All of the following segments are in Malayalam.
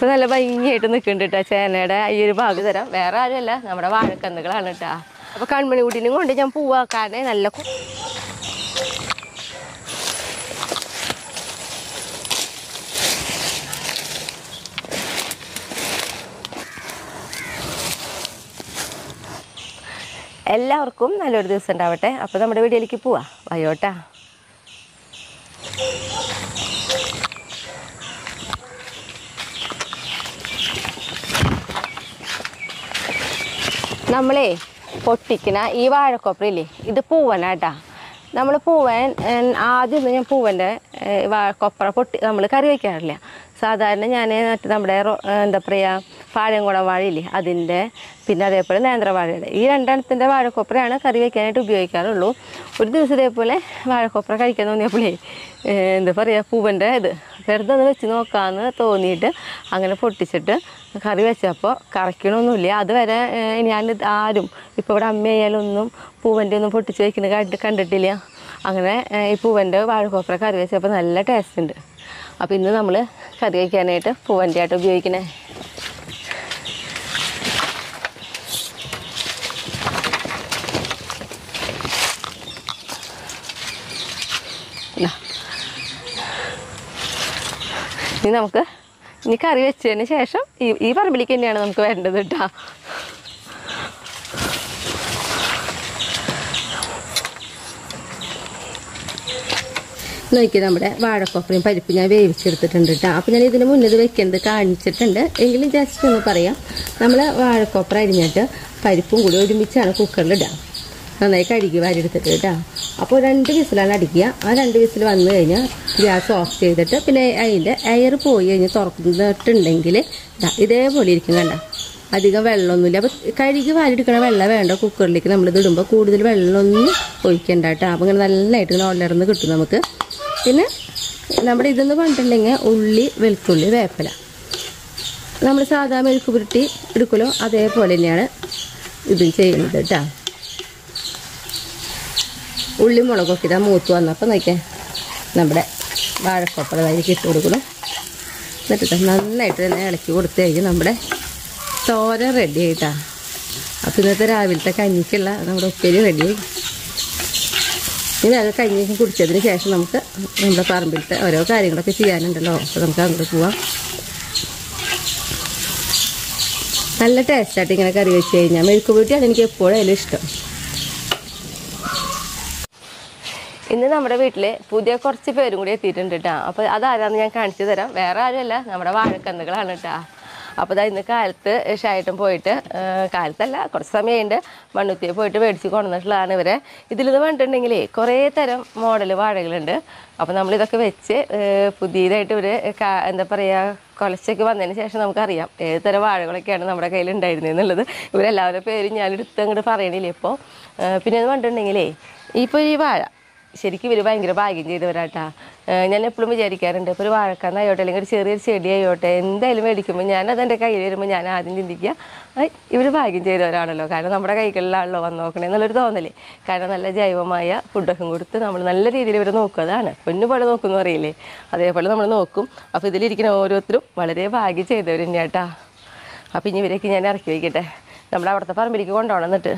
ഇപ്പൊ നല്ല ഭംഗിയായിട്ട് നിൽക്കുന്നുണ്ട് കേട്ടോ ചേനയുടെ ഈ ഒരു ഭാഗം തരാം വേറെ ആരുമല്ല നമ്മുടെ വാഴക്കന്നുകളാണ് കേട്ടോ അപ്പൊ കൺമണി കുട്ടീനും കൊണ്ട് ഞാൻ പോവാ കാരണം നല്ല കു- എല്ലാവർക്കും നല്ലൊരു ദിവസം ഉണ്ടാവട്ടെ അപ്പോൾ നമ്മുടെ വീഡിയോയിലേക്ക് പോവാ വയോട്ടാ നമ്മളേ പൊട്ടിക്കണ ഈ വാഴക്കൊപ്പരയില്ലേ ഇത് പൂവനാട്ടാ നമ്മൾ പൂവൻ ഏഹ്, ആദ്യം ഒന്നും ഞാൻ പൂവൻ്റെ ഏഹ്, വാഴക്കൊപ്പറ പൊട്ടി നമ്മൾ കറി വയ്ക്കാറില്ല സാധാരണ ഞാൻ മറ്റേ നമ്മുടെ റോ- ഏഹ്, എന്താ പറയുക പാഴംകുളം വാഴയില്ലേ അതിൻ്റെ പിന്നെ അതേപോലെ നേന്ത്രവാഴയുടെ ഈ രണ്ടെണ്ണത്തിൻ്റെ വാഴക്കൊപ്പരയാണ് കറി വയ്ക്കാനായിട്ട് ഉപയോഗിക്കാറുള്ളൂ ഒരു ദിവസം ഇതേപോലെ വാഴക്കൊപ്പര കഴിക്കാൻ തോന്നിയപ്പോഴേ ഏഹ്, എന്താ പറയുക പൂവൻ്റെ ഇത് വെറുതെ ഒന്ന് വെച്ച് നോക്കാമെന്ന് തോന്നിയിട്ട് അങ്ങനെ പൊട്ടിച്ചിട്ട് കറി വെച്ചപ്പോൾ കറക്കണമൊന്നുമില്ല അതുവരെ ഏഹ്, ഞാൻ ഇത് ആരും ഇപ്പോൾ ഇവിടെ അമ്മയായാലും ഒന്നും പൂവൻ്റെ ഒന്നും പൊട്ടിച്ച് വയ്ക്കുന്നത് കണ്ട് കണ്ടിട്ടില്ല അങ്ങനെ ഏഹ്, ഈ പൂവൻ്റെ വാഴക്കൊപ്പര കറി വെച്ചപ്പോൾ നല്ല ടേസ്റ്റ് ഉണ്ട് അപ്പോൾ ഇന്ന് നമ്മൾ കറി വയ്ക്കാനായിട്ട് പൂവൻ്റെ ആയിട്ട് ഉപയോഗിക്കണേ ഇതാ. ഇനി നമുക്ക് ഇനി കറി വെച്ചതിന് ശേഷം ഈ ഈ പറമ്പിലേക്ക് തന്നെയാണ് നമുക്ക് വേണ്ടത് കേട്ടോ നോക്കി നമ്മുടെ വാഴക്കൊപ്പരയും പരിപ്പ് ഞാൻ വേവിച്ചെടുത്തിട്ടുണ്ട് കേട്ടോ അപ്പോൾ ഞാൻ ഇതിന് മുന്നേ ഇത് വെക്കുന്നത് കാണിച്ചിട്ടുണ്ട് എങ്കിലും ജസ്റ്റ് ഒന്ന് പറയാം നമ്മൾ വാഴക്കൊപ്പര അരിഞ്ഞിട്ട് പരിപ്പും കൂടി ഒരുമിച്ചാണ് കുക്കറിൽ ഇടുക നന്നായി കഴുകി വാരിയെടുത്തിട്ട് കേട്ടോ അപ്പോൾ രണ്ട് വിസിലാണ് അടിക്കുക ആ രണ്ട് വിസിൽ വന്നു കഴിഞ്ഞാൽ ഗ്യാസ് ഓഫ് ചെയ്തിട്ട് പിന്നെ അതിൻ്റെ എയർ പോയി കഴിഞ്ഞ് തുറന്നിട്ടുണ്ടെങ്കിൽ ദാ ഇതേപോലെ ഇരിക്കും കണ്ട അധികം വെള്ളമൊന്നുമില്ല അപ്പോൾ കഴുകി വാരിയെടുക്കണ വെള്ളം വേണ്ട കുക്കറിലേക്ക് നമ്മളിത് ഇടുമ്പോൾ കൂടുതൽ വെള്ളമൊന്നും ഒഴിക്കണ്ട കേട്ടോ അപ്പോൾ ഇങ്ങനെ നല്ലതായിട്ട് ഇങ്ങനെ ഉലർന്ന് കിട്ടും നമുക്ക് പിന്നെ നമ്മുടെ ഇതെന്ന് പറഞ്ഞിട്ടുണ്ടെങ്കിൽ ഉള്ളി വെളുത്തുള്ളി വേപ്പില നമ്മൾ സാധാ മെഴുക്ക് പുരട്ടി എടുക്കലോ അതേപോലെ തന്നെയാണ് ഇതും ചെയ്യുന്നത് കേട്ടോ ഉള്ളി മുളകൊക്കെ ഇതാ മൂത്ത് വന്നപ്പോൾ നോക്കിയാൽ നമ്മുടെ വാഴക്കൊപ്പറ അതിലേക്ക് ഇട്ട് കൊടുക്കണം എന്നിട്ട് നന്നായിട്ട് തന്നെ ഇളക്കി കൊടുത്തു കഴിഞ്ഞാൽ നമ്മുടെ തോര റെഡി ആയിട്ടാ അപ്പം ഇന്നത്തെ രാവിലത്തെ കഞ്ഞിക്കുള്ള നമ്മുടെ ഉപ്പേരി റെഡിയായി ഇനി അത് കഞ്ഞി കുടിച്ചതിന് ശേഷം നമുക്ക് നമ്മുടെ പറമ്പിലത്തെ ഓരോ കാര്യങ്ങളൊക്കെ ചെയ്യാനുണ്ടല്ലോ അപ്പോൾ നമുക്ക് അങ്ങോട്ട് പോവാം നല്ല ടേസ്റ്റായിട്ട് ഇങ്ങനെ കറി വെച്ച് കഴിഞ്ഞാൽ മെഴുക്ക് പുരട്ടിയാണ് എനിക്ക് എപ്പോഴും അതിലും ഇഷ്ടം ഇന്ന് നമ്മുടെ വീട്ടിൽ പുതിയ കുറച്ച് പേരും കൂടി എത്തിയിട്ടുണ്ട് കേട്ടോ അപ്പോൾ അതാരാന്ന് ഞാൻ കാണിച്ചു തരാം വേറെ ആരുമല്ല നമ്മുടെ വാഴക്കന്നുകളാണ് കേട്ടോ അപ്പോൾ ഇതാ ഇന്ന് കാലത്ത് ഷായിട്ടും പോയിട്ട് ആ, കാലത്തല്ല കുറച്ച് സമയമുണ്ട് മണ്ണുത്തിയെ പോയിട്ട് മേടിച്ച് കൊണ്ടുവന്നിട്ടുള്ളതാണ് ഇവരെ ഇതിലെന്ന് പറഞ്ഞിട്ടുണ്ടെങ്കിലേ കുറേ തരം മോഡൽ വാഴകളുണ്ട് അപ്പോൾ നമ്മളിതൊക്കെ വെച്ച് ആ, പുതിയതായിട്ട് ഇവർ എന്താ പറയുക കൊലച്ചൊക്കെ വന്നതിന് ശേഷം നമുക്കറിയാം ഏത് തരം വാഴകളൊക്കെയാണ് നമ്മുടെ കയ്യിൽ ഉണ്ടായിരുന്നത് എന്നുള്ളത് ഇവരെല്ലാവരുടെ പേരും ഞാൻ എടുത്ത് അങ്ങോട്ട് പറയണില്ലേ ഇപ്പോൾ പിന്നെ എന്ന് പറഞ്ഞിട്ടുണ്ടെങ്കിലേ ഇപ്പോൾ ഈ വാഴ ശരിക്കും ഇവർ ഭയങ്കര ഭാഗ്യം ചെയ്തവരാട്ടാ ഏഹ് ഞാൻ എപ്പോഴും വിചാരിക്കാറുണ്ട് ഇപ്പോൾ ഒരു വാഴക്കന്നായോട്ടെ അല്ലെങ്കിൽ ഒരു ചെറിയൊരു ചെടി ആയോട്ടെ എന്തായാലും മേടിക്കുമ്പോൾ ഞാൻ അതെൻ്റെ കയ്യിൽ വരുമ്പോൾ ഞാൻ ആദ്യം ചിന്തിക്കുക ഇവർ ഭാഗ്യം ചെയ്തവരാണല്ലോ കാരണം നമ്മുടെ കൈകളിലാണല്ലോ വന്ന് നോക്കണേ എന്നുള്ളൊരു തോന്നലേ കാരണം നല്ല ജൈവമായ ഫുഡൊക്കെ കൊടുത്ത് നമ്മൾ നല്ല രീതിയിൽ ഇവരെ നോക്കും അതാണ് പൊന്നു പോലെ നോക്കുമെന്ന് പറയില്ലേ അതേപോലെ നമ്മൾ നോക്കും അപ്പോൾ ഇതിലിരിക്കുന്ന ഓരോരുത്തരും വളരെ ഭാഗ്യം ചെയ്തവർ തന്നെയാട്ടാ അപ്പോൾ ഇനി ഇവരേക്ക് ഞാൻ ഇറക്കി വയ്ക്കട്ടെ നമ്മുടെ അവിടുത്തെ പറമ്പിലേക്ക് കൊണ്ടുപോകണം എന്നിട്ട്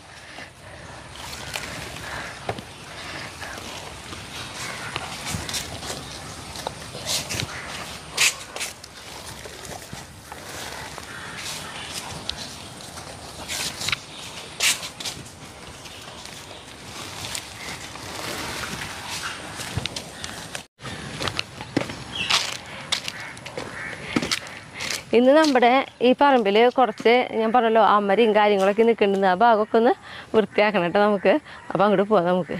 ഇന്ന് നമ്മുടെ ഈ പറമ്പിൽ കുറച്ച് ഞാൻ പറഞ്ഞല്ലോ അമ്മരയും കാര്യങ്ങളൊക്കെ നിൽക്കുന്നുണ്ട് ആ ഭാഗമൊക്കെ ഒന്ന് വൃത്തിയാക്കണം കേട്ടോ നമുക്ക് അപ്പോൾ അങ്ങോട്ട് പോവാം നമുക്ക്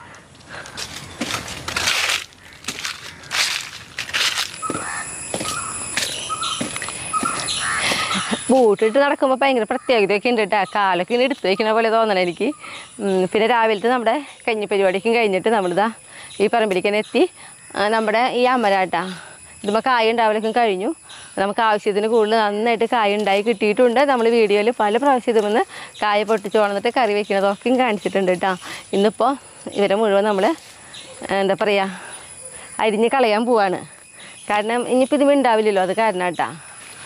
ബൂട്ടിട്ട് നടക്കുമ്പോൾ ഭയങ്കര പ്രത്യേകതയൊക്കെ ഉണ്ട് കേട്ടോ കാലൊക്കെ ഇങ്ങനെ എടുത്ത് വയ്ക്കണ പോലെ തോന്നണം എനിക്ക് ഉം, പിന്നെ രാവിലത്തെ നമ്മുടെ കഞ്ഞി പരിപാടിക്കും കഴിഞ്ഞിട്ട് നമ്മളിതാ ഈ പറമ്പിലേക്ക് തന്നെ എത്തി ആ, നമ്മുടെ ഈ അമരാട്ടാ ഇതുമ്പോൾ കായ ഉണ്ടാവലൊക്കെ കഴിഞ്ഞു നമുക്ക് ആവശ്യത്തിന് കൂടുതൽ നന്നായിട്ട് കായ ഉണ്ടായി കിട്ടിയിട്ടുണ്ട് നമ്മൾ വീഡിയോയിൽ പല പ്രാവശ്യം ഇതുമെന്ന് കായ പൊട്ടിച്ച് കൊണ്ടിട്ട് കറി വെക്കുന്നതൊക്കെയും കാണിച്ചിട്ടുണ്ട് കേട്ടോ ഇന്നിപ്പോൾ ഇവരെ മുഴുവൻ നമ്മൾ എന്താ പറയുക അരിഞ്ഞ് കളയാൻ പോവാണ് കാരണം ഇനിയിപ്പോൾ ഇത് ഉണ്ടാവില്ലല്ലോ അത് കാരണം കേട്ടാ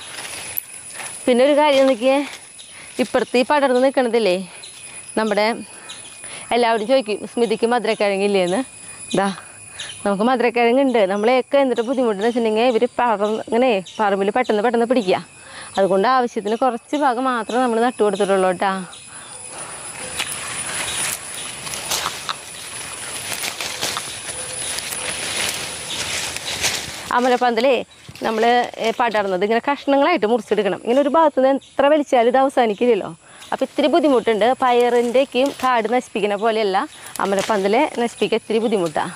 പിന്നെ ഒരു കാര്യം നോക്കിയേ ഇപ്പുറത്ത് ഈ പടർന്ന് നിൽക്കണതില്ലേ നമ്മുടെ എല്ലാവരും ചോദിക്കും സ്മിതിക്ക് മധുരക്കിഴങ്ങില്ലേന്ന് ഇതാ നമുക്ക് മധുരക്കിഴങ്ങുണ്ട് നമ്മളെയൊക്കെ എന്നിട്ട് ബുദ്ധിമുട്ടെന്ന് വെച്ചിട്ടുണ്ടെങ്കിൽ ഇവർ പറന്ന് ഇങ്ങനെ പറമ്പിൽ പെട്ടെന്ന് പെട്ടെന്ന് പിടിക്കുക അതുകൊണ്ട് ആവശ്യത്തിന് കുറച്ച് ഭാഗം മാത്രമേ നമ്മൾ നട്ടു കൊടുത്തിട്ടുള്ളൂ കേട്ടാ അമലപ്പന്തലേ നമ്മൾ പടർന്നത് ഇങ്ങനെ കഷ്ണങ്ങളായിട്ട് മുറിച്ചെടുക്കണം ഇങ്ങനെ ഒരു ഭാഗത്ത് നിന്ന് എത്ര വലിച്ചാലും ഇത് അവസാനിക്കില്ലല്ലോ അപ്പോൾ ഇത്തിരി ബുദ്ധിമുട്ടുണ്ട് പയറിൻ്റെക്കും കാട് നശിപ്പിക്കുന്ന പോലെയല്ല അമലപ്പന്തലെ നശിപ്പിക്കാൻ ഇത്തിരി ബുദ്ധിമുട്ടാണ്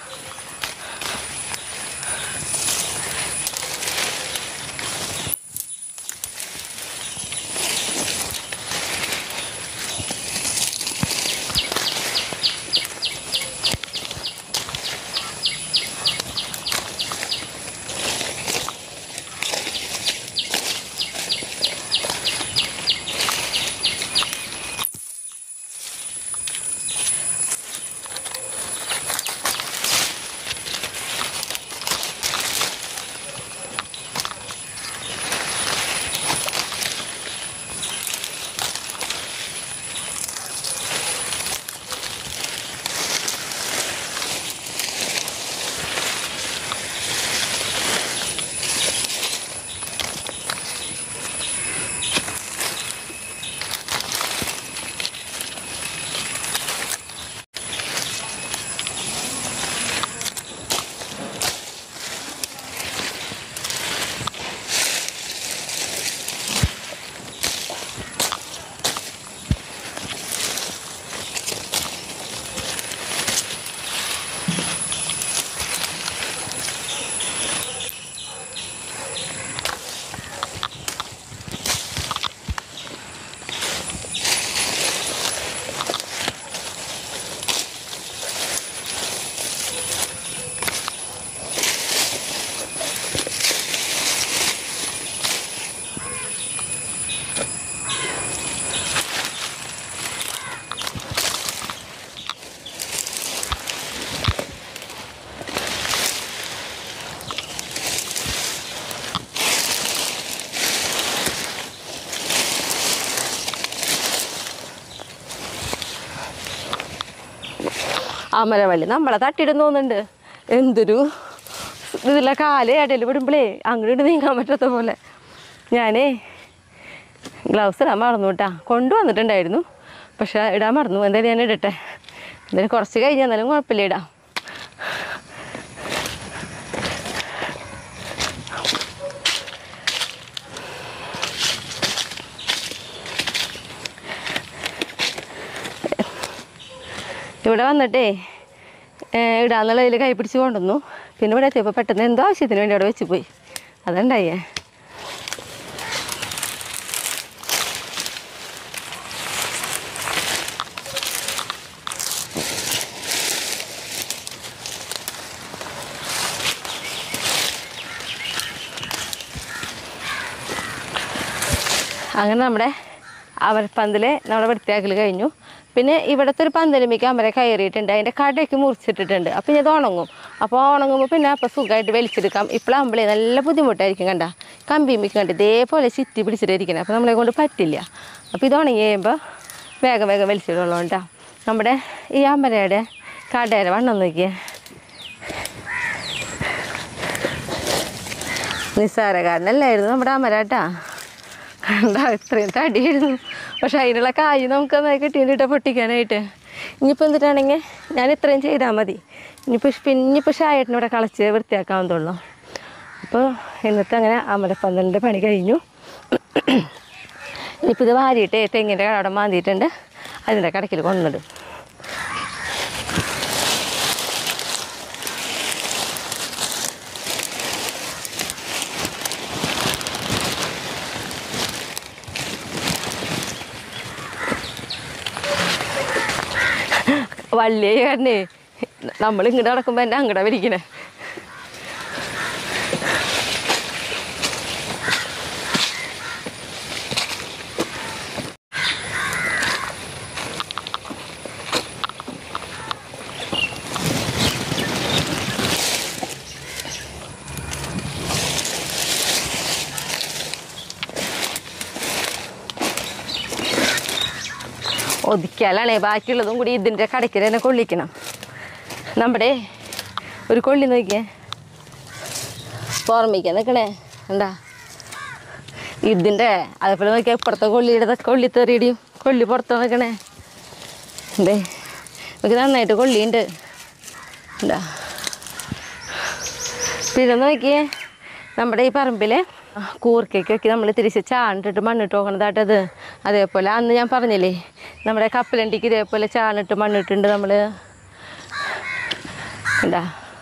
അമരവള്ളി നമ്മളെ തട്ടിയിടും തോന്നുന്നുണ്ട് എന്തൊരു ഇതിലെ കാല് ഇടയിൽ വിടുമ്പോഴേ അങ്ങോട്ട് നീങ്ങാൻ പറ്റാത്ത പോലെ ഞാനേ ഗ്ലൗസ് ഇടാൻ മറന്നു കേട്ടാ കൊണ്ടുവന്നിട്ടുണ്ടായിരുന്നു പക്ഷെ ഇടാൻ മറന്നു എന്തായാലും ഞാൻ ഇടട്ടെ എന്തായാലും കുറച്ച് കഴിഞ്ഞ് എന്നാലും കുഴപ്പമില്ല ഇടാം ഇവിടെ വന്നിട്ടേ ഏഹ് ഇടാന്നുള്ളതിൽ കൈ പിടിച്ച് കൊണ്ടുവന്നു പിന്നെ ഇവിടെ എത്തിയപ്പോൾ പെട്ടെന്ന് എന്തോ ആവശ്യത്തിന് വേണ്ടി അവിടെ വെച്ച് പോയി അതുണ്ടായേ അങ്ങനെ നമ്മുടെ അമരപ്പന്തൽ നമ്മുടെ വൃത്തിയാക്കൽ കഴിഞ്ഞു പിന്നെ ഇവിടുത്തെ ഒരു പന്തലുമിക്ക് അമര കയറിയിട്ടുണ്ട് അതിൻ്റെ കടയൊക്കെ മുറിച്ചിട്ടിട്ടുണ്ട് അപ്പോൾ ഇത് ഉണങ്ങും അപ്പോൾ ഉണങ്ങുമ്പോൾ പിന്നെ അപ്പോൾ സുഖമായിട്ട് വലിച്ചെടുക്കാം ഇപ്പോഴാകുമ്പോഴേ നല്ല ബുദ്ധിമുട്ടായിരിക്കും കണ്ട കമ്പിമിക്ക് കണ്ട് ഇതേപോലെ ചുറ്റി പിടിച്ചിട്ടിരിക്കണം അപ്പോൾ നമ്മളെ കൊണ്ട് പറ്റില്ല അപ്പോൾ ഇത് ഉണങ്ങി കഴിയുമ്പോൾ വേഗം വേഗം വലിച്ചിടുള്ളൂ കേട്ടോ നമ്മുടെ ഈ അമരയുടെ കടയുടെ വണ്ണം നോക്കിയേ നിസ്സാരക്കാരനല്ലായിരുന്നു നമ്മുടെ അമരാട്ടാ കണ്ട ഇത്രയും തടിയായിരുന്നു പക്ഷെ അതിനുള്ള കായ് നമുക്ക് നന്നായി കിട്ടിയിട്ട് പൊട്ടിക്കാനായിട്ട് ഇനിയിപ്പോൾ എന്തിട്ടാണെങ്കിൽ ഞാൻ ഇത്രയും ചെയ്താൽ മതി ഇനിയിപ്പോൾ പിന്നിപ്പോൾ ഷായേട്ടനിവിടെ കളച്ച് വൃത്തിയാക്കാവുന്നതുള്ളൂ അപ്പോൾ ഇന്നത്തെ അങ്ങനെ അമരപ്പന്തലിൻ്റെ പണി കഴിഞ്ഞു ഇനിയിപ്പോൾ ഇത് വാരിയിട്ട് തെങ്ങിൻ്റെ കട മാന്തിയിട്ടുണ്ട് അതിൻ്റെ കടക്കിൽ കൊണ്ടുവന്നിടും വള്ളിയെ കാരണേ നമ്മൾ ഇങ്ങോട്ട് നടക്കുമ്പോൾ എൻ്റെ അങ്ങടെ വലിക്കണേ ഒതുക്കിയാലാണേ ബാക്കിയുള്ളതും കൂടി ഇതിൻ്റെ കടയ്ക്ക് തന്നെ കൊള്ളിക്കണം നമ്മുടെ ഒരു കൊള്ളി നോക്കിയേ പുറമേക്ക് നിൽക്കണേ എന്താ ഇതിൻ്റെ അതേപോലെ നോക്കിയാൽ ഇപ്പുറത്തെ കൊള്ളിയുടെ കൊള്ളി തെറിയിടിയും കൊള്ളി പുറത്ത് നിൽക്കണേ എന്തേ നമുക്ക് നന്നായിട്ട് കൊള്ളിയുണ്ട് എന്താ പിന്നെ നോക്കിയേ നമ്മുടെ ഈ പറമ്പിൽ കൂർക്കയ്ക്കൊക്കെ നമ്മൾ തിരിച്ച് ചാണിട്ടിട്ട് മണ്ണിട്ട് പോകണതാട്ടത് അതേപോലെ അന്ന് ഞാൻ പറഞ്ഞില്ലേ നമ്മുടെ കപ്പലണ്ടിക്ക് ഇതേപോലെ ചാണിട്ട് മണ്ണിട്ടുണ്ട് നമ്മൾ എന്താ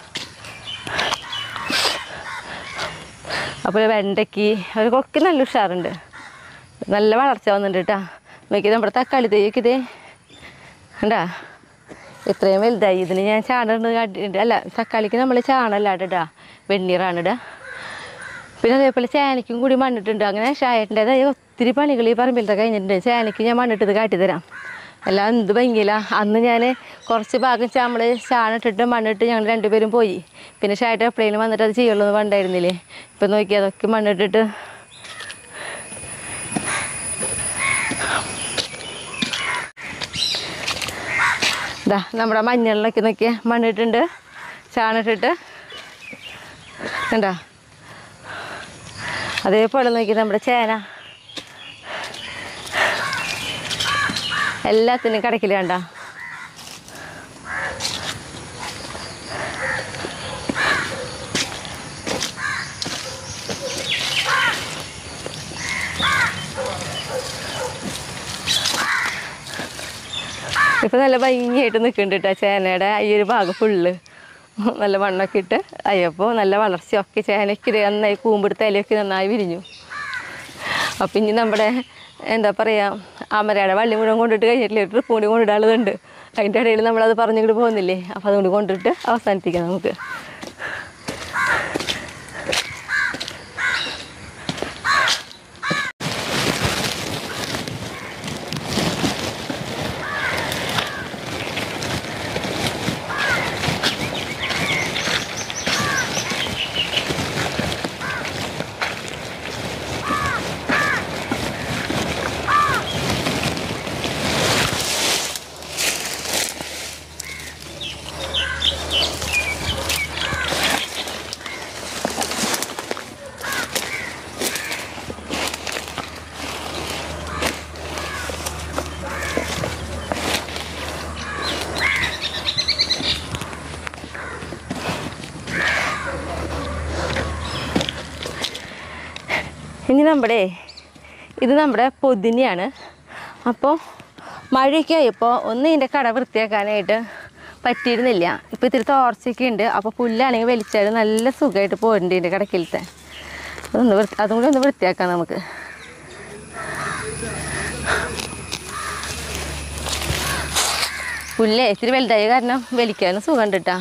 അപ്പോൾ വെണ്ടയ്ക്ക് അവർക്കൊക്കെ നല്ല ഉഷാറുണ്ട് നല്ല വളർച്ച വന്നിട്ടുണ്ട് കേട്ടോ നോക്കി നമ്മുടെ തക്കാളി തൈയൊക്കെ ഇതേ കണ്ടാ ഇത്രയും വലുതായി ഇതിന് ഞാൻ ചാണകം കാട്ടിട്ടുണ്ട് അല്ല തക്കാളിക്ക് നമ്മൾ ചാണല്ല ഇടാ വെണ്ണീറാണ് ഇടുക പിന്നെ അതേപോലെ ചേനയ്ക്കും കൂടി മണ്ണിട്ടുണ്ട് അങ്ങനെ ഷായട്ടിൻ്റെതായ ഒത്തിരി പണികൾ ഈ പറമ്പിലത്തെ കഴിഞ്ഞിട്ടുണ്ട് ചേനയ്ക്ക് ഞാൻ മണ്ണിട്ടത് കാട്ടിത്തരാം എല്ലാം എന്ത് ഭംഗിയില്ല അന്ന് ഞാൻ കുറച്ച് ഭാഗം നമ്മൾ ചാണിട്ടിട്ട് മണ്ണിട്ട് ഞങ്ങൾ രണ്ടുപേരും പോയി പിന്നെ ഷായിട്ട് എപ്പോഴേലും വന്നിട്ട് അത് ചെയ്യുള്ളൂ എന്ന് പണ്ടായിരുന്നില്ലേ ഇപ്പം നോക്കി അതൊക്കെ മണ്ണിട്ടിട്ട് ഇതാ നമ്മുടെ മഞ്ഞളിലൊക്കെ നോക്കിയ മണ്ണിട്ടുണ്ട് ചാണിട്ടിട്ട് കണ്ടോ അതേപോലെ നോക്കി നമ്മുടെ ചേന എല്ലാത്തിനും കടക്കിൽ കണ്ട ഇപ്പം നല്ല ഭംഗിയായിട്ട് നിൽക്കുന്നുണ്ട് കേട്ടോ ചേനയുടെ ഈ ഒരു ഭാഗം ഫുള്ള് നല്ല മണ്ണൊക്കെ ഇട്ട് അയ്യപ്പോൾ നല്ല വളർച്ചയൊക്കെ ചേനയ്ക്ക് ഇത് നന്നായി കൂമ്പെടുത്ത ഇലയൊക്കെ നന്നായി വിരിഞ്ഞു അപ്പം ഇനി നമ്മുടെ എന്താ പറയുക അമരയുടെ വള്ളി മുഴുവൻ കൊണ്ടിട്ട് കഴിഞ്ഞിട്ടില്ല ഒരു ട്രിപ്പ് കൂടി കൊണ്ടിടാനുള്ളതുണ്ട് അതിൻ്റെ ഇടയിൽ നമ്മളത് പറഞ്ഞിട്ട് പോകുന്നില്ലേ അപ്പോൾ അതുകൊണ്ട് കൊണ്ടിട്ട് അവസാനിപ്പിക്കാം നമുക്ക് ഇനി നമ്മുടെ ഇത് നമ്മുടെ പൊതിനെയാണ് അപ്പോൾ മഴയൊക്കെ ആയപ്പോൾ ഒന്ന് ഇതിൻ്റെ കട വൃത്തിയാക്കാനായിട്ട് പറ്റിയിരുന്നില്ല ഇപ്പോൾ ഇത്തിരി തോർച്ചയൊക്കെ ഉണ്ട് അപ്പോൾ പുല്ലാണെങ്കിൽ വലിച്ചാൽ നല്ല സുഖമായിട്ട് പോരുന്നുണ്ട് ഇതിൻ്റെ കടക്കിലത്തെ അതൊന്ന് വൃത്തി അതും കൂടി ഒന്ന് വൃത്തിയാക്കാം നമുക്ക് പുല്ലേ ഇത്തിരി വലുതായ കാരണം വലിക്കാനും സുഖമുണ്ട് കേട്ടോ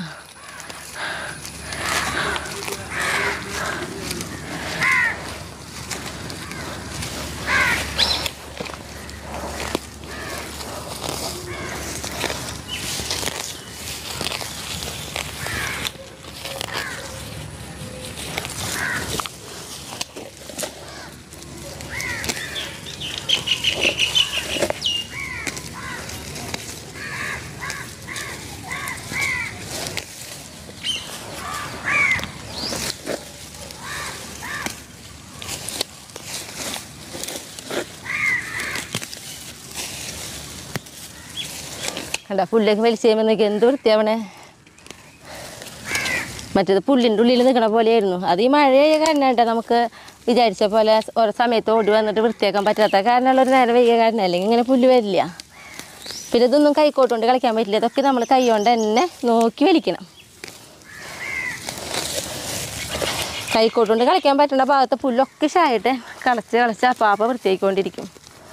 കണ്ട പുല്ലൊക്കെ വലിച്ച് കഴിയുമ്പോൾ നോക്കി എന്ത് വൃത്തിയാവണേ മറ്റേത് പുല്ലിൻ്റെ ഉള്ളിൽ നിൽക്കണ പോലെയായിരുന്നു അത് ഈ മഴയായ കാരണം കേട്ടോ നമുക്ക് വിചാരിച്ച പോലെ ഓരോ സമയത്ത് ഓടി വന്നിട്ട് വൃത്തിയാക്കാൻ പറ്റാത്ത കാരണമുള്ള ഒരു നേരം വൈകിയ കാരണം അല്ലെങ്കിൽ ഇങ്ങനെ പുല്ല് വരില്ല പിന്നെ ഇതൊന്നും കൈക്കോട്ടുകൊണ്ട് കളിക്കാൻ പറ്റില്ല ഇതൊക്കെ നമ്മൾ കൈ കൊണ്ട് തന്നെ നോക്കി വലിക്കണം കൈക്കോട്ടുകൊണ്ട് കളിക്കാൻ പറ്റുന്ന ഭാഗത്തെ പുല്ലൊക്കെ ഷായിട്ട് കളച്ച് കളച്ച് അപ്പാപ്പ വൃത്തിയാക്കിക്കൊണ്ടിരിക്കും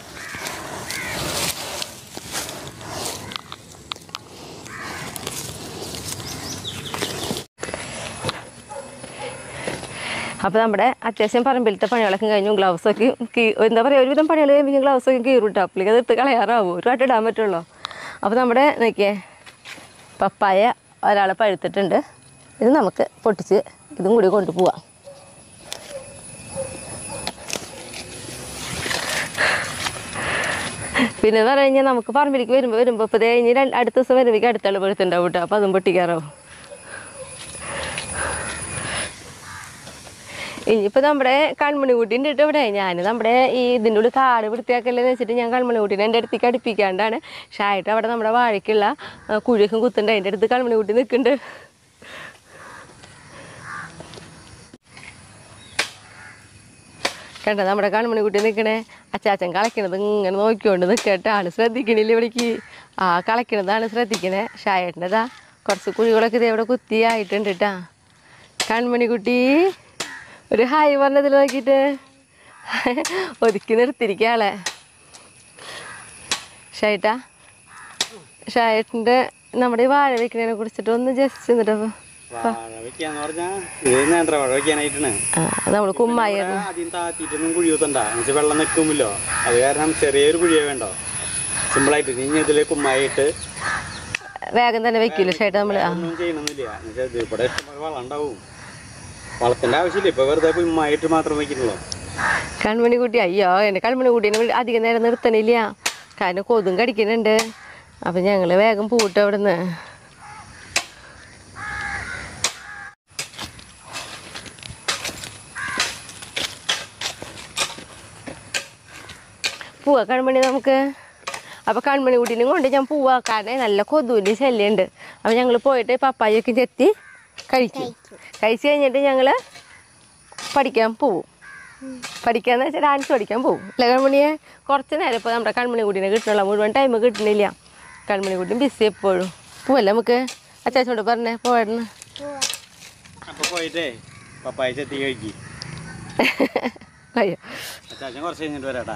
അപ്പോൾ നമ്മുടെ അത്യാവശ്യം പറമ്പിലത്തെ പണികളൊക്കെ കഴിഞ്ഞു ഗ്ലൗസൊക്കെ കീ എന്താ പറയുക ഒരുവിധം പണികൾ കഴിയുമ്പോൾ ഗ്ലൗസൊക്കെ കീറും അപ്പോഴേക്ക് അത് ഇട്ട് കളയാറാവും ഒരു വട്ടം ഇടാൻ പറ്റുള്ളൂ അപ്പോൾ നമ്മുടെ നോക്കിയേ പപ്പായ ഒരാൾ പഴുത്തിട്ടുണ്ട് ഇത് നമുക്ക് പൊട്ടിച്ച് ഇതും കൂടി കൊണ്ടുപോവാം പിന്നെ പറഞ്ഞു കഴിഞ്ഞാൽ നമുക്ക് പറമ്പിലേക്ക് വരുമ്പോൾ വരുമ്പോൾ ഇപ്പോൾ കഴിഞ്ഞ് രണ്ട് അടുത്ത ദിവസം വരുമ്പോഴേക്കും അടുത്തുള്ള വെളുത്തുണ്ടാവും കേട്ടോ അപ്പോൾ അതും പൊട്ടിക്കാറാവും ഇനിയിപ്പോൾ നമ്മുടെ കൺമണി കുട്ടീൻ്റെ ഇട്ട് ഇവിടെ ഞാൻ നമ്മുടെ ഈ ഇതിൻ്റെ ഉള്ളിൽ കാട് വൃത്തിയാക്കല്ലെന്ന് വെച്ചിട്ട് ഞാൻ കൺമണി കുട്ടീനെ എൻ്റെ അടുത്തേക്ക് അടുപ്പിക്കാണ്ടാണ് ഷായിട്ട് അവിടെ നമ്മുടെ വാഴയ്ക്കുള്ള ആ, കുഴിയൊക്കെ കുത്തുണ്ട് അതിൻ്റെ അടുത്ത് കൺമണി കുട്ടി നിൽക്കുന്നുണ്ട് കണ്ട നമ്മുടെ കൺമണി കുട്ടി നിൽക്കണേ അച്ചാച്ചൻ കളയ്ക്കണത് ഇങ്ങനെ നോക്കിക്കൊണ്ട് നിൽക്കട്ടെ ആള് ശ്രദ്ധിക്കണില്ല ഇവിടേക്ക് ആ കളയ്ക്കണതാണ് ശ്രദ്ധിക്കണേ ഷായേട്ടൻ്റെതാ കുറച്ച് കുഴികളൊക്കെ ഇത് ഇവിടെ കുത്തിയായിട്ടുണ്ട് കേട്ടാ കൺമണി കുട്ടി ഒരു ഹായ് പറഞ്ഞതിൽ നോക്കിയിട്ട് ഒതുക്കി നിർത്തിരിക്കാളെ ഷായിട്ടാ ഷായേട്ടൻ്റെ നമ്മുടെ ഈ വാഴ വെക്കണതിനെ കുറിച്ചിട്ട് ഒന്ന് ജസ്റ്റ് എന്നിട്ട് വാഴ വെക്കാന്ന് പറഞ്ഞാ ഇത് നേന്ത്രവാഴ വെക്കാനായിട്ടാണ് നമ്മൾ കുമ്മായി ആദ്യം താത്തിയിട്ടൊന്നും കുഴി കുത്തണ്ട എന്നുവെച്ചാൽ വെള്ളം നിൽക്കുമല്ലോ അത് കാരണം ചെറിയൊരു കുഴിയേ വേണ്ടോ സിമ്പിളായിട്ട് ഇനി ഇതിൽ കുമ്മായിട്ട് വേഗം തന്നെ വെക്കൂല ഷായിട്ട് നമ്മൾ ആ ഒന്നും ചെയ്യണമെന്നില്ല എന്നുവെച്ചാൽ ഇത് ഇവിടെ ഇഷ്ടംപോലെ വളം ഉണ്ടാവും വളത്തിന്റെ ആവശ്യമില്ല ഇപ്പൊ വെറുതെ കുമ്മായിട്ട് മാത്രം വെക്കുന്നുള്ളൂ കൺമണി കുട്ടി അയ്യോ എൻ്റെ കൺമണി കുട്ടീനെ വിളി- അധികം നേരം നിർത്തണില്ല കാരണം കൊതും കടിക്കുന്നുണ്ട് അപ്പം ഞങ്ങൾ വേഗം പൂട്ട് അവിടുന്ന് പോവാ കൺമണി നമുക്ക് അപ്പോൾ കൺമണി കുട്ടീനെ കൊണ്ട് ഞാൻ പോവാ കാരണം നല്ല കൊതുവിൻ്റെ ശല്യമുണ്ട് അപ്പോൾ ഞങ്ങൾ പോയിട്ട് പപ്പായൊക്കെ ചെത്തി കഴിക്കും കഴിച്ച് കഴിഞ്ഞിട്ട് ഞങ്ങൾ പഠിക്കാൻ പോവും പഠിക്കാന്ന് വെച്ചാൽ ഡാൻസ് പഠിക്കാൻ പോകും അല്ല കൺമണിയെ കുറച്ച് നേരം ഇപ്പോൾ നമ്മുടെ കൺമണി കുട്ടീനെ കിട്ടണുള്ള മുഴുവൻ ടൈം കിട്ടണില്ല കൺമണി കുട്ടിയും ബിസി എപ്പോഴും പോവല്ലേ നമുക്ക് അച്ചാച്ചോട് പറഞ്ഞേ പോയിരുന്നു അപ്പൊ പോയിട്ടേ പപ്പായ ചെത്തി കഴിക്കി അയ്യോ അച്ചാച്ചൻ കുറച്ച് കഴിഞ്ഞിട്ട് വരാട്ടാ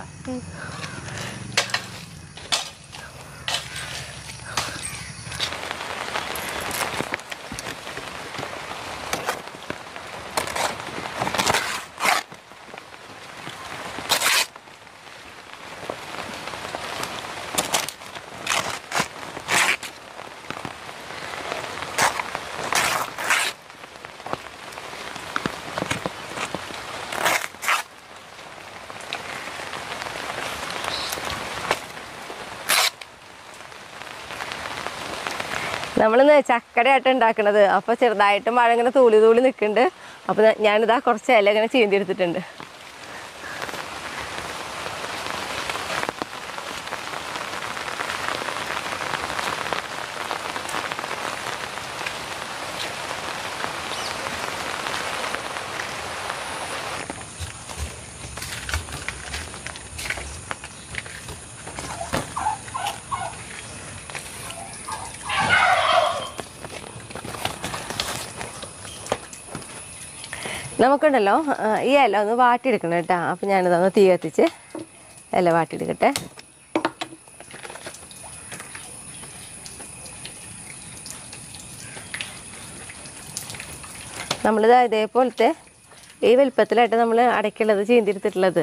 നമ്മളിന്ന് ചക്കടയായിട്ട് ഉണ്ടാക്കണത് അപ്പോൾ ചെറുതായിട്ട് മഴ ഇങ്ങനെ തൂളി തൂളി നിൽക്കുന്നുണ്ട് അപ്പോൾ ഞാ- ഞാനിതാ കുറച്ച് ഇല ഇങ്ങനെ ചീന്തി എടുത്തിട്ടുണ്ട് നമുക്കുണ്ടല്ലോ ആ, ഈ ഇല ഒന്ന് വാട്ടിയെടുക്കണം കേട്ടോ അപ്പോൾ ഞാനിതൊന്ന് തീ കത്തിച്ച് ഇല വാട്ടിയെടുക്കട്ടെ നമ്മളിത് ഇതേപോലത്തെ ഈ വലുപ്പത്തിലായിട്ട് നമ്മൾ അടയ്ക്കുള്ളത് ചീന്തിയെടുത്തിട്ടുള്ളത്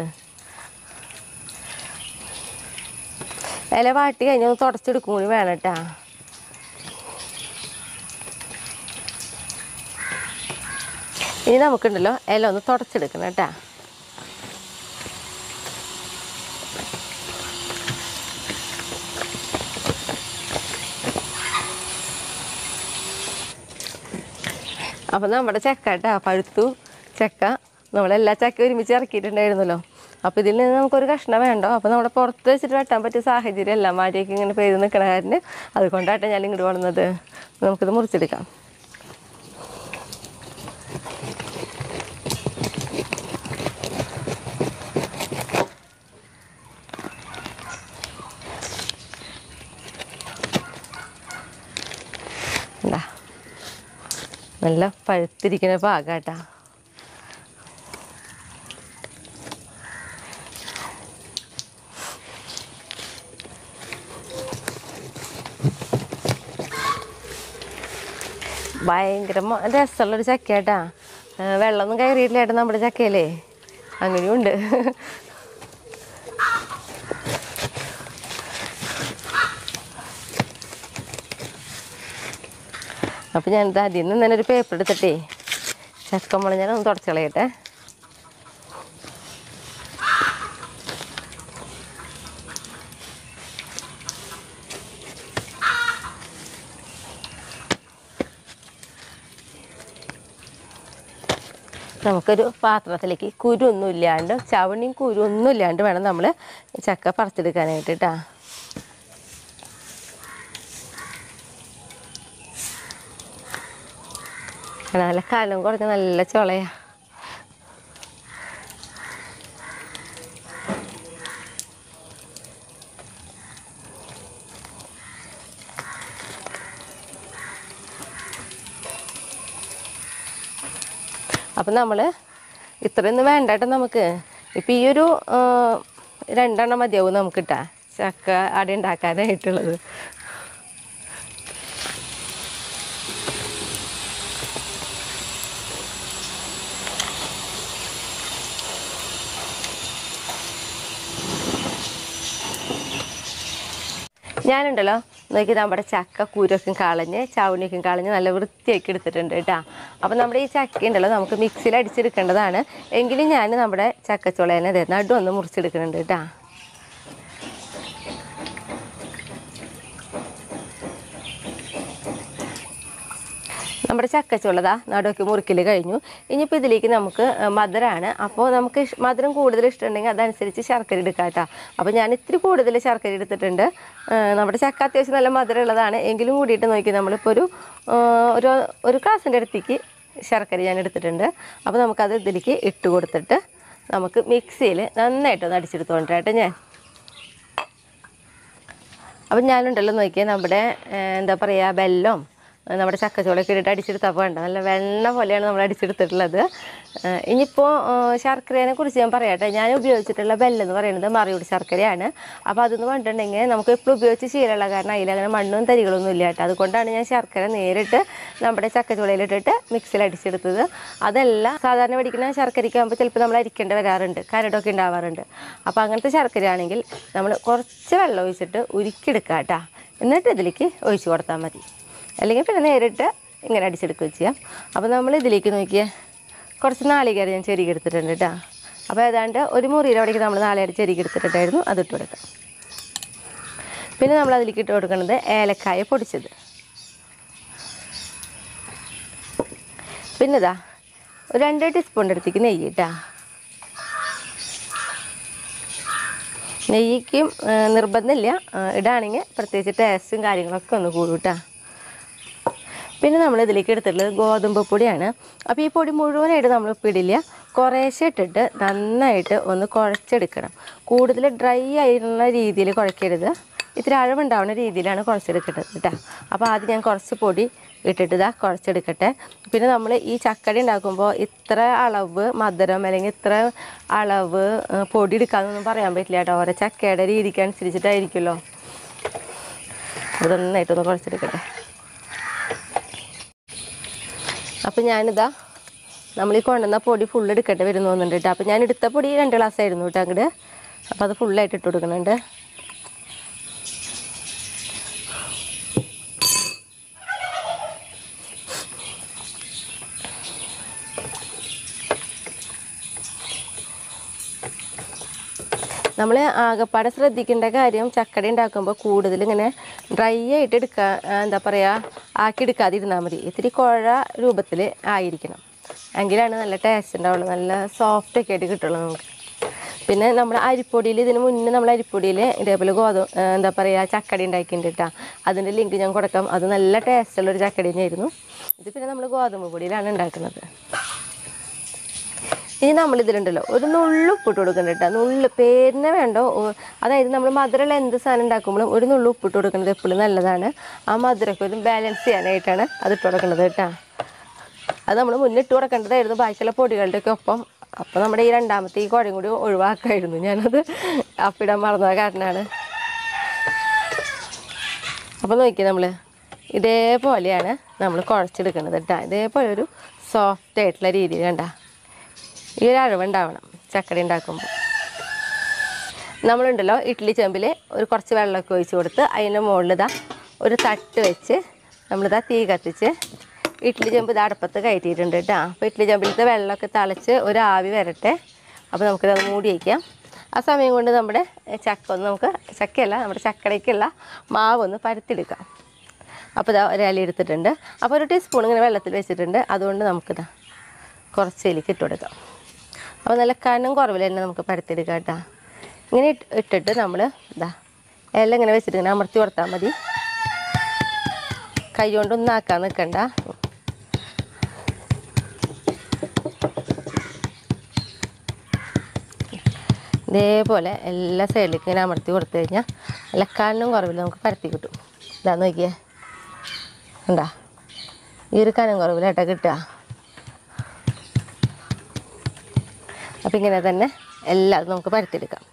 ഇല വാട്ടി കഴിഞ്ഞ് ഒന്ന് തുടച്ചെടുക്കും കൂടി വേണം കേട്ടോ ഇനി നമുക്കുണ്ടല്ലോ ഇല ഒന്ന് തുടച്ചെടുക്കണം കേട്ടാ അപ്പം നമ്മുടെ ചക്ക കേട്ടാ പഴുത്തു ചക്ക നമ്മളെല്ലാ ചക്ക ഒരുമിച്ച് ഇറക്കിയിട്ടുണ്ടായിരുന്നല്ലോ അപ്പോൾ ഇതിൽ നിന്ന് നമുക്കൊരു കഷ്ണം വേണ്ടോ അപ്പോൾ നമ്മുടെ പുറത്ത് വെച്ചിട്ട് വെട്ടാൻ പറ്റിയ സാഹചര്യം അല്ല മഴയൊക്കെ ഇങ്ങനെ പെയ്ത് നിൽക്കണ കാരണം അതുകൊണ്ടാട്ടെ ഞാൻ ഇങ്ങോട്ട് വന്നത് നമുക്കിത് മുറിച്ചെടുക്കാം എന്താ നല്ല പഴുത്തിരിക്കുന്ന പാകാട്ടാ ഭയങ്കര മ- രസമുള്ളൊരു ചക്കയാട്ടാ ആ, വെള്ളമൊന്നും കയറിയിട്ടില്ലേട്ടാ നമ്മുടെ ചക്കയിലേ അങ്ങനെയുണ്ട് അപ്പോൾ ഞാനിത് അതിൽ നിന്ന് തന്നെ ഒരു പേപ്പർ എടുത്തിട്ടേ ചക്കമുള ഞാൻ ഒന്ന് തുടച്ച് കളയട്ടെ നമുക്കൊരു പാത്രത്തിലേക്ക് കുരുവൊന്നും ഇല്ലാണ്ട് ചവണിയും കുരുവൊന്നും ഇല്ലാണ്ട് വേണം നമ്മൾ ചക്ക പറിച്ചെടുക്കാനായിട്ട് കേട്ടോ നല്ല കലം കുറഞ്ഞ നല്ല ചുളയാ അപ്പം നമ്മൾ ഇത്രയൊന്നും വേണ്ട കേട്ടോ നമുക്ക് ഇപ്പം ഈ ഒരു ആ, രണ്ടെണ്ണം മതിയാവും നമുക്ക് കിട്ടാ ചക്ക അട ഉണ്ടാക്കാനായിട്ടുള്ളത് ഞാനുണ്ടല്ലോ നോക്കി നമ്മുടെ ചക്ക കൂരൊക്കെ കളഞ്ഞ് ചവണിയൊക്കെ കളഞ്ഞ് നല്ല വൃത്തിയാക്കി എടുത്തിട്ടുണ്ട് കേട്ടോ അപ്പം നമ്മുടെ ഈ ചക്ക ഉണ്ടല്ലോ നമുക്ക് മിക്സിയിൽ അടിച്ചെടുക്കേണ്ടതാണ് എങ്കിലും ഞാൻ നമ്മുടെ ചക്കച്ചുളേനെ ദേ നടു ഒന്ന് മുറിച്ചെടുക്കുന്നുണ്ട് കേട്ടോ നമ്മുടെ ചക്കച്ചുള്ളതാ നടുവൊക്കെ മുറിക്കൽ കഴിഞ്ഞു ഇനിയിപ്പോൾ ഇതിലേക്ക് നമുക്ക് മധുരമാണ് അപ്പോൾ നമുക്ക് ഇഷ്- മധുരം കൂടുതൽ ഇഷ്ടമുണ്ടെങ്കിൽ അതനുസരിച്ച് ശർക്കര എടുക്കാം കേട്ടോ അപ്പോൾ ഞാൻ ഇത്തിരി കൂടുതൽ ശർക്കര എടുത്തിട്ടുണ്ട് ആ, നമ്മുടെ ചക്ക അത്യാവശ്യം നല്ല മധുരം ഉള്ളതാണ് എങ്കിലും കൂടിയിട്ട് നോക്കി നമ്മളിപ്പോൾ ഒരു ആ, ഒരു ഒരു ഗ്ലാസിൻ്റെ അടുത്തേക്ക് ശർക്കര ഞാൻ എടുത്തിട്ടുണ്ട് അപ്പോൾ നമുക്കത് ഇതിലേക്ക് ഇട്ട് കൊടുത്തിട്ട് നമുക്ക് മിക്സിയിൽ നന്നായിട്ടൊന്ന് അടിച്ചെടുത്തോണ്ട് കേട്ടോ ഞാൻ അപ്പം ഞാനുണ്ടല്ലോ നോക്കിയാൽ നമ്മുടെ ഏഹ്, എന്താ പറയുക ബെല്ലം ഏഹ്, നമ്മുടെ ചക്കച്ചോളൊക്കെ ഇട്ടിട്ട് അടിച്ചെടുത്തപ്പോൾ വേണ്ട നല്ല വെണ്ണ പോലെയാണ് നമ്മൾ അടിച്ചെടുത്തിട്ടുള്ളത് ഏഹ്, ഇനിയിപ്പോൾ ഏഹ്, ശർക്കരേനെ കുറിച്ച് ഞാൻ പറയട്ടെ ഞാൻ ഉപയോഗിച്ചിട്ടുള്ള ബെല്ലം എന്ന് പറയുന്നത് മറിയൂട് ശർക്കരയാണ് അപ്പോൾ അതെന്ന് പറഞ്ഞിട്ടുണ്ടെങ്കിൽ നമുക്ക് എപ്പോഴും ഉപയോഗിച്ച് ശീലമുള്ള കാരണം അതിലങ്ങനെ മണ്ണും തരികളൊന്നും ഇല്ല കേട്ടോ അതുകൊണ്ടാണ് ഞാൻ ശർക്കര നേരിട്ട് നമ്മുടെ ചക്കച്ചുളയിലിട്ടിട്ട് മിക്സിയിൽ അടിച്ചെടുത്തത് അതല്ല സാധാരണ മേടിക്കുന്ന ശർക്കരയ്ക്കാകുമ്പോൾ ചിലപ്പോൾ നമ്മൾ അരിക്കേണ്ടി വരാറുണ്ട് കരടൊക്കെ ഉണ്ടാവാറുണ്ട് അപ്പോൾ അങ്ങനത്തെ ശർക്കരയാണെങ്കിൽ നമ്മൾ കുറച്ച് വെള്ളം ഒഴിച്ചിട്ട് ഉരുക്കിയെടുക്കുക കേട്ടോ എന്നിട്ട് ഇതിലേക്ക് ഒഴിച്ച് കൊടുത്താൽ മതി അല്ലെങ്കിൽ പിന്നെ നേരിട്ട് ഇങ്ങനെ അടിച്ചെടുക്കുക ചെയ്യാം അപ്പോൾ നമ്മൾ ഇതിലേക്ക് നോക്കിയാൽ കുറച്ച് നാളികേരം ഞാൻ ചെരുകി എടുത്തിട്ടുണ്ട് കേട്ടോ അപ്പോൾ ഏതാണ്ട് ഒരു മുറിയുടെ അവിടേക്ക് നമ്മൾ നാളികേരം ചെരുകി എടുത്തിട്ടുണ്ടായിരുന്നു അത് ഇട്ട് കൊടുക്കാം പിന്നെ നമ്മൾ അതിലേക്ക് ഇട്ട് കൊടുക്കുന്നത് ഏലക്കായ പൊടിച്ചത് പിന്നെ ഇതാ ഒരു രണ്ട് ടീസ്പൂണിൻ്റെ അടുത്തേക്ക് നെയ്യ് കേട്ടോ നെയ്യ്ക്കും ആ, നിർബന്ധമില്ല ആ, ഇടാണെങ്കിൽ പ്രത്യേകിച്ച് ടേസ്റ്റും കാര്യങ്ങളൊക്കെ ഒന്ന് കൂടും കേട്ടോ പിന്നെ നമ്മൾ ഇതിലേക്ക് എടുത്തിട്ടുള്ളത് ഗോതമ്പ് പൊടിയാണ് അപ്പോൾ ഈ പൊടി മുഴുവനായിട്ട് നമ്മൾ ഇപ്പിടില്ല കുറേശ്ശെ ഇട്ടിട്ട് നന്നായിട്ട് ഒന്ന് കുഴച്ചെടുക്കണം കൂടുതൽ ഡ്രൈ ആയിരുന്ന രീതിയിൽ കുഴക്കരുത് ഇത്തിരി അഴവുണ്ടാവുന്ന രീതിയിലാണ് കുഴച്ചെടുക്കേണ്ടത് കേട്ടോ അപ്പോൾ ആദ്യം ഞാൻ കുറച്ച് പൊടി ഇട്ടിട്ട് ഇതാ കുഴച്ചെടുക്കട്ടെ പിന്നെ നമ്മൾ ഈ ചക്കടി ഉണ്ടാക്കുമ്പോൾ ഇത്ര അളവ് മധുരം അല്ലെങ്കിൽ ഇത്ര അളവ് ഏ, പൊടി എടുക്കാമെന്നൊന്നും പറയാൻ പറ്റില്ല കേട്ടോ ഓരോ ചക്കയുടെ രീതിക്ക് അനുസരിച്ചിട്ടായിരിക്കുമല്ലോ അത് നന്നായിട്ടൊന്ന് കുഴച്ചെടുക്കട്ടെ അപ്പം ഞാനിതാ നമ്മൾ ഈ കൊണ്ടുവന്ന പൊടി ഫുൾ എടുക്കട്ടെ വരുന്നു തോന്നുന്നുണ്ട് കേട്ടോ അപ്പം ഞാൻ എടുത്ത പൊടി രണ്ട് ഗ്ലാസ് ആയിരുന്നു കേട്ടോ അങ്ങോട്ട് അപ്പോൾ അത് ഫുള്ളായിട്ട് ഇട്ട് കൊടുക്കുന്നുണ്ട് നമ്മൾ ആകപ്പാടെ ശ്രദ്ധിക്കേണ്ട കാര്യം ചക്കടി ഉണ്ടാക്കുമ്പോൾ കൂടുതൽ ഇങ്ങനെ ഡ്രൈ ആയിട്ട് എടുക്കുക എന്താ പറയുക ആക്കി എടുക്കാതിരുന്നാൽ മതി ഇത്തിരി കുഴ രൂപത്തിൽ ആയിരിക്കണം എങ്കിലാണ് നല്ല ടേസ്റ്റ് ഉണ്ടാവുള്ളൂ നല്ല സോഫ്റ്റ് ഒക്കെ ആയിട്ട് കിട്ടുള്ളൂ നമുക്ക് പിന്നെ നമ്മൾ അരിപ്പൊടിയിൽ ഇതിന് മുന്നേ നമ്മൾ അരിപ്പൊടിയിൽ ഇതേപോലെ ഗോതമ്പ് എന്താ പറയുക ചക്കടി ഉണ്ടാക്കിയിട്ടുണ്ട് കേട്ടോ അതിൻ്റെ ലിങ്ക് ഞാൻ കൊടുക്കാം അത് നല്ല ടേസ്റ്റുള്ളൊരു ചക്കടി തന്നെയായിരുന്നു ഇത് പിന്നെ നമ്മൾ ഗോതമ്പ് പൊടിയിലാണ് ഉണ്ടാക്കുന്നത് ഇനി നമ്മൾ ഇതിലുണ്ടല്ലോ ഒരു നുള്ളു ഉപ്പിട്ട് കൊടുക്കുന്നുണ്ട് കേട്ടോ നുള്ളു പേരിനെ വേണ്ടോ ഓ- അതായത് നമ്മൾ മധുരമുള്ള എന്ത് സാധനം ഉണ്ടാക്കുമ്പോഴും ഒരു നുള്ളു ഉപ്പിട്ട് കൊടുക്കുന്നത് എപ്പോഴും നല്ലതാണ് ആ മധുരമൊക്കെ ഒരു ബാലൻസ് ചെയ്യാനായിട്ടാണ് അത് ഇട്ട് കൊടുക്കുന്നത് കേട്ടോ അത് നമ്മൾ മുന്നിട്ട് കൊടുക്കേണ്ടതായിരുന്നു ബാക്കിയുള്ള പൊടികളുടെയൊക്കെ ഒപ്പം അപ്പോൾ നമ്മുടെ ഈ രണ്ടാമത്തെ ഈ കുഴയും കൂടി ഒഴിവാക്കായിരുന്നു ഞാനത് അപ്പിടാൻ മറന്ന കാരണമാണ് അപ്പോൾ നോക്കി നമ്മൾ ഇതേപോലെയാണ് നമ്മൾ കുഴച്ചെടുക്കുന്നത് കേട്ടോ ഇതേപോലെ ഒരു സോഫ്റ്റ് ആയിട്ടുള്ള രീതിയിൽ കണ്ട ഈ ഒരു അഴവുണ്ടാവണം ചക്കടി ഉണ്ടാക്കുമ്പോൾ നമ്മളുണ്ടല്ലോ ഇഡ്ഡലി ചെമ്പിൽ ഒരു കുറച്ച് വെള്ളമൊക്കെ ഒഴിച്ച് കൊടുത്ത് അതിൻ്റെ മുകളിൽ ഇതാ ഒരു തട്ട് വെച്ച് നമ്മളിതാ തീ കത്തിച്ച് ഇഡ്ഡലി ചെമ്പ് ഇത് അടുപ്പത്ത് കയറ്റിയിട്ടുണ്ട് കേട്ടോ അപ്പോൾ ഇഡ്ഡലി ചെമ്പിലത്തെ വെള്ളമൊക്കെ തിളച്ച് ഒരു ആവി വരട്ടെ അപ്പോൾ നമുക്കിത് മൂടി വയ്ക്കാം ആ സമയം കൊണ്ട് നമ്മുടെ ചക്ക ഒന്ന് നമുക്ക് ചക്കയല്ല നമ്മുടെ ചക്കടയ്ക്കുള്ള മാവ് ഒന്ന് പരത്തിയെടുക്കാം അപ്പോൾ ഇതാ ഒരു ഇല എടുത്തിട്ടുണ്ട് അപ്പോൾ ഒരു ടീസ്പൂൺ ഇങ്ങനെ വെള്ളത്തിൽ വെച്ചിട്ടുണ്ട് അതുകൊണ്ട് നമുക്കിതാ കുറച്ചതിലേക്ക് ഇട്ട് കൊടുക്കാം അപ്പോൾ നല്ല കനം കുറവിൽ തന്നെ നമുക്ക് പരത്തിയെടുക്കാം കേട്ടോ ഇങ്ങനെ ഇട്ട് ഇട്ടിട്ട് നമ്മൾ ഇതാ എല്ലാം ഇങ്ങനെ വെച്ചിട്ട് ഇങ്ങനെ അമർത്തി കൊടുത്താൽ മതി കൈ കൊണ്ടൊന്നും ആക്കാൻ നിൽക്കണ്ട ഇതേപോലെ എല്ലാ സൈഡിലേക്ക് ഇങ്ങനെ അമർത്തി കൊടുത്തു കഴിഞ്ഞാൽ നല്ല കനം കുറവിൽ നമുക്ക് പരത്തി കിട്ടും ഇതാ നോക്കിയേ ഉണ്ടാ ഈ ഒരു കനം കുറവിലാട്ടാ കിട്ടുക അപ്പം ഇങ്ങനെ തന്നെ എല്ലാം നമുക്ക് പരത്തിയെടുക്കാം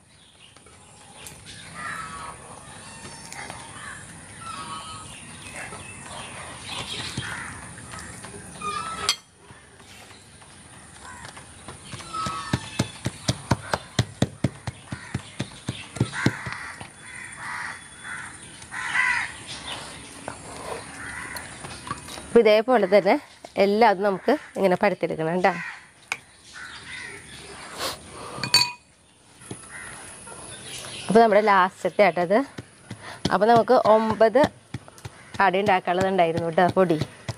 അപ്പോൾ ഇതേപോലെ തന്നെ എല്ലാം നമുക്ക് ഇങ്ങനെ പരത്തിയെടുക്കണം കേട്ടോ അപ്പോൾ നമ്മുടെ ലാസ്റ്റത്തെ ആട്ടത് അപ്പോൾ നമുക്ക് ഒമ്പത് കടി ഉണ്ടാക്കാനുള്ളതുണ്ടായിരുന്നു കേട്ടോ പൊടി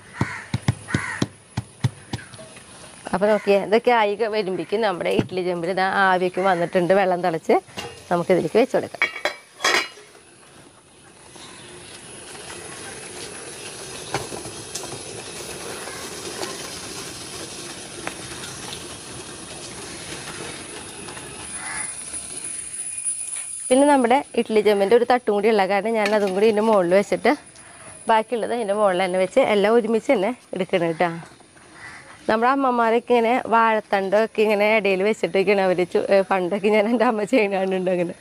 അപ്പോൾ നോക്കിയേ ഇതൊക്കെ ആയി വരുമ്പോഴേക്കും നമ്മുടെ ഇഡ്ഡലി ചെമ്പിൽ ഇതാ ആവിയൊക്കെ വന്നിട്ടുണ്ട് വെള്ളം തിളച്ച് നമുക്കിതിലേക്ക് വെച്ച് കൊടുക്കാം പിന്നെ നമ്മുടെ ഇഡ്ഡലി ചെമ്പിൻ്റെ ഒരു തട്ടും കൂടി ഉള്ള കാരണം ഞാൻ അതും കൂടി ഇതിൻ്റെ മുകളിൽ വെച്ചിട്ട് ബാക്കിയുള്ളത് അതിൻ്റെ മുകളിൽ തന്നെ വെച്ച് എല്ലാം ഒരുമിച്ച് തന്നെ എടുക്കണം കേട്ടോ നമ്മുടെ അമ്മമാരൊക്കെ ഇങ്ങനെ വാഴത്തണ്ടൊക്കെ ഇങ്ങനെ ഇടയിൽ വെച്ചിട്ടൊക്കെയാണ് അവർ പണ്ടൊക്കെ ഞാൻ എൻ്റെ അമ്മ ചെയ്യണുണ്ട് അങ്ങനെ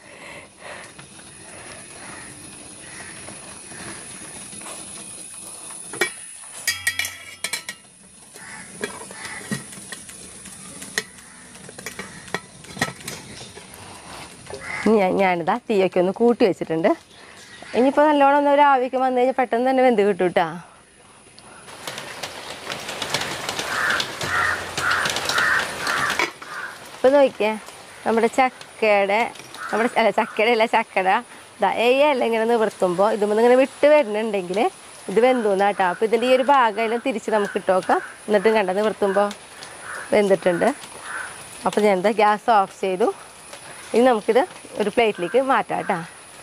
ഇനി ഞാൻ ഞാനിതാ തീയൊക്കെ ഒന്ന് കൂട്ടി വെച്ചിട്ടുണ്ട് ഇനിയിപ്പോൾ നല്ലോണം ഒന്ന് ഒരു ആവിക്ക് വന്നു കഴിഞ്ഞാൽ പെട്ടെന്ന് തന്നെ വെന്ത് കിട്ടും കേട്ടോ ഇപ്പം നോക്കിയേ നമ്മുടെ ചക്കയുടെ നമ്മുടെ അല്ല ചക്കയുടെ അല്ല ചക്കട ഇതാ ഏയല്ല ഇങ്ങനെ നിവർത്തുമ്പോൾ ഇതുമ്പോൾ ഇങ്ങനെ വിട്ട് വരുന്നുണ്ടെങ്കിൽ ഇത് വെന്തൂന്നാ കേട്ടോ അപ്പോൾ ഇതിൻ്റെ ഈ ഒരു ഭാഗമെല്ലാം തിരിച്ച് നമുക്ക് ഇട്ട് നോക്കാം എന്നിട്ടും കണ്ട നിവർത്തുമ്പോൾ വെന്തിട്ടുണ്ട് അപ്പോൾ ഞാൻ എന്താ ഗ്യാസ് ഓഫ് ചെയ്തു ഇനി നമുക്കിത് ഒരു പ്ലേറ്റിലേക്ക് മാറ്റാം കേട്ടോ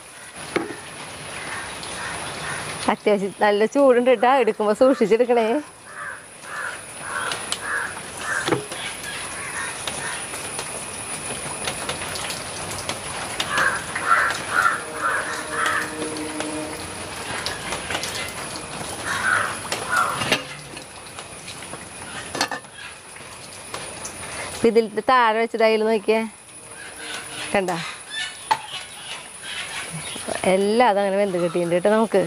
അത്യാവശ്യം നല്ല ചൂടുണ്ട് കേട്ടോ എടുക്കുമ്പോൾ സൂക്ഷിച്ചെടുക്കണേ ഇപ്പം ഇതിൽ താഴെ വെച്ചതായാലും നോക്കിയേ കണ്ട എല്ലാം അതങ്ങനെ വെന്ത് കിട്ടിയിട്ടുണ്ട് കേട്ടോ നമുക്ക്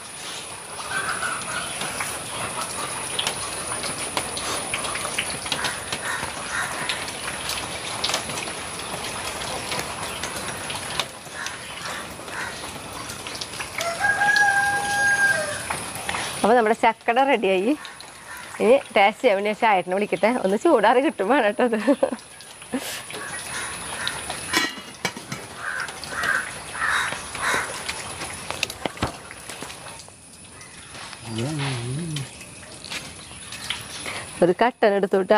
അപ്പോൾ നമ്മുടെ ചക്കട റെഡിയായി ഇനി ടേസ്റ്റ് ചെയ്യാൻ വേണ്ടി ഞാൻ ചായട്ടിനെ വിളിക്കട്ടെ ഒന്ന് ചൂടാറി കിട്ടും വേണം കേട്ടോ അത് ഒരു കട്ടൻ എടുത്തുട്ടാ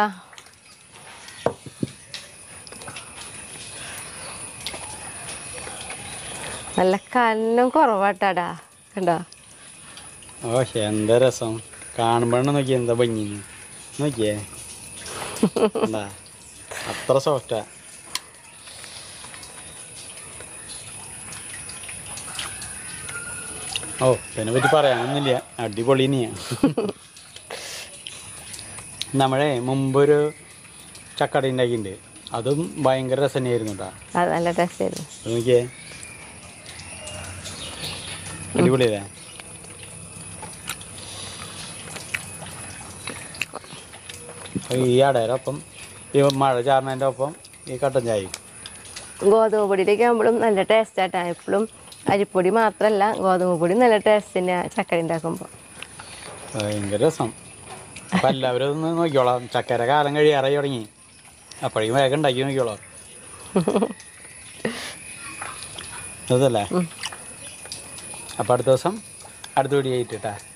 നല്ല കന്നം കുറവാട്ടാടാ കണ്ടോ ഓ എന്താ രസം കാണുമ്പോഴാണ് നോക്കി എന്താ ഭംഗിന്ന് നോക്കിയേ എന്താ അത്ര സോഫ്റ്റാ ഓ ഇതിനെ പറ്റി പറയാനൊന്നുമില്ല അടിപൊളി തന്നെയാ നമ്മളെ മുമ്പൊരു ചക്കട ഉണ്ടാക്കിയിട്ടുണ്ട് അതും ഭയങ്കര രസം തന്നെയായിരുന്നു കേട്ടോ അത് നല്ല ടേസ്റ്റ് ആയിരുന്നു അത് നോക്കിയേ അടിപൊളിയല്ലേ അപ്പൊ ഈ അടയുടെ ഈ മഴ ചാറിനതിൻ്റെ ഒപ്പം ഈ കട്ടൻ ചായയും ഗോതമ്പ് പൊടിയിലേക്ക് ആകുമ്പോഴും നല്ല ടേസ്റ്റ് ആട്ടാ എപ്പോഴും അരിപ്പൊടി മാത്രമല്ല ഗോതമ്പ് പൊടി നല്ല ടേസ്റ്റ് തന്നെയാണ് ചക്കര ഉണ്ടാക്കുമ്പോൾ ഭയങ്കര രസം അപ്പം എല്ലാവരും ഒന്ന് നോക്കിക്കോളാം ചക്കര കാലം കഴിയാറായി തുടങ്ങി അപ്പോഴേക്കും വേഗം ഉണ്ടാക്കി നോക്കിക്കോളാം അതല്ലേ അപ്പം അടുത്ത ദിവസം അടുത്ത വീഡിയോ ആയിട്ട് കേട്ടാ